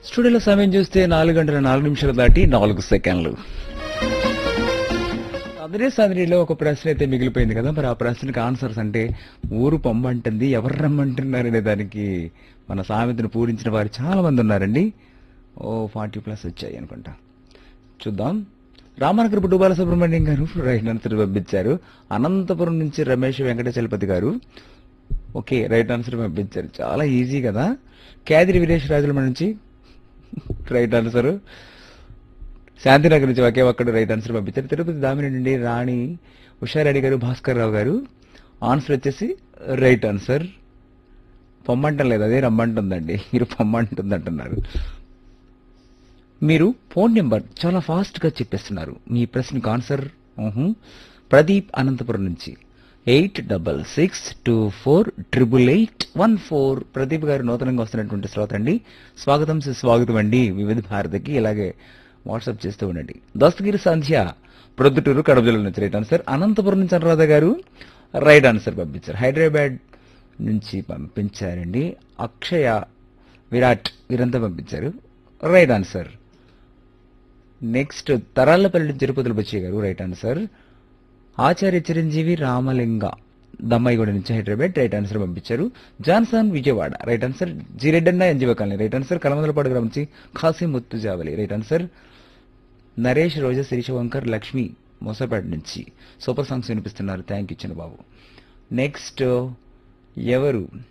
స్టూడియోలో సమయం చూస్తే నాలుగు గంటల నాలుగు నిమిషాలు దాటి నాలుగు సెకండ్లు అదే సాదరిలో ఒక ప్రశ్న అయితే మిగిలిపోయింది కదా మరి ఆ ప్రశ్నకి ఆన్సర్స్ అంటే ఊరు పొమ్మంటుంది ఎవరు రమ్మంటున్నారనే దానికి మన సామెతను పూరించిన వారు చాలా మంది ఉన్నారండి ఓ ఫార్టీ ప్లస్ వచ్చాయి అనుకుంటా చూద్దాం రామనగరపు డుబాల సుబ్రహ్మణ్యం గారు రైట్ ఆన్సర్ పంపించారు అనంతపురం నుంచి రమేష్ వెంకటచలపతి గారు ఓకే రైట్ ఆన్సర్ పంపించారు చాలా ఈజీ కదా కేదిరి వీరేష్ రాజుల నుంచి రైట్ ఆన్సర్ శాంతినగర్ నుంచి ఒకే ఒక్కడు రైట్ ఆన్సర్ పంపించారు తిరుపతి దామిని నుండి రాణి ఉషారెడ్డి గారు భాస్కర్ రావు గారు ఆన్సర్ వచ్చేసి రైట్ ఆన్సర్ పొమ్మంటం లేదు అదే రమ్మంటుందండి మీరు పొమ్మంటుంది అంటున్నారు మీరు ఫోన్ నెంబర్ చాలా ఫాస్ట్ గా చెప్పేస్తున్నారు మీ ప్రశ్నకు ఆన్సర్ ఊహు. ప్రదీప్ అనంతపురం నుంచి eight double six two four triple eight one four Pradeep గారు నూతనంగా వస్తున్నటువంటి శ్రోత అండి స్వాగతం సుస్వాగతం అండి వివిధ భారతికి ఇలాగే వాట్సాప్ చేస్తూ ఉండండి దస్తగిరి సంధ్య ప్రొద్దుటూరు కడప జిల్లా నుంచి రైట్ ఆన్సర్ అనంతపురం నుంచి అనురాధ గారు రైట్ ఆన్సర్ పంపించారు హైదరాబాద్ నుంచి పంపించారండి అక్షయ విరాట్ వీరంతా పంపించారు రైట్ ఆన్సర్ నెక్స్ట్ తరాలపల్లి తిరుపతిలో బచ్చయ్య గారు రైట్ ఆన్సర్ ఆచార్య చిరంజీవి రామలింగ దమ్మాయిగూడ నుంచి హైదరాబాద్ రైట్ ఆన్సర్ పంపించారు జాన్సన్ విజయవాడ రైట్ ఆన్సర్ జిరెడ్డన్న ఎన్జివ కాలనీ రైట్ ఆన్సర్ కలమందలపాడు గ్రామం నుంచి ఖాసీ ముత్తుజావలి రైట్ ఆన్సర్ నరేష్ రోజా శిరీషవంకర్ లక్ష్మి మోసపేట నుంచి సూపర్ సాంగ్స్ వినిపిస్తున్నారు thank you Chinna Babu next ఎవరు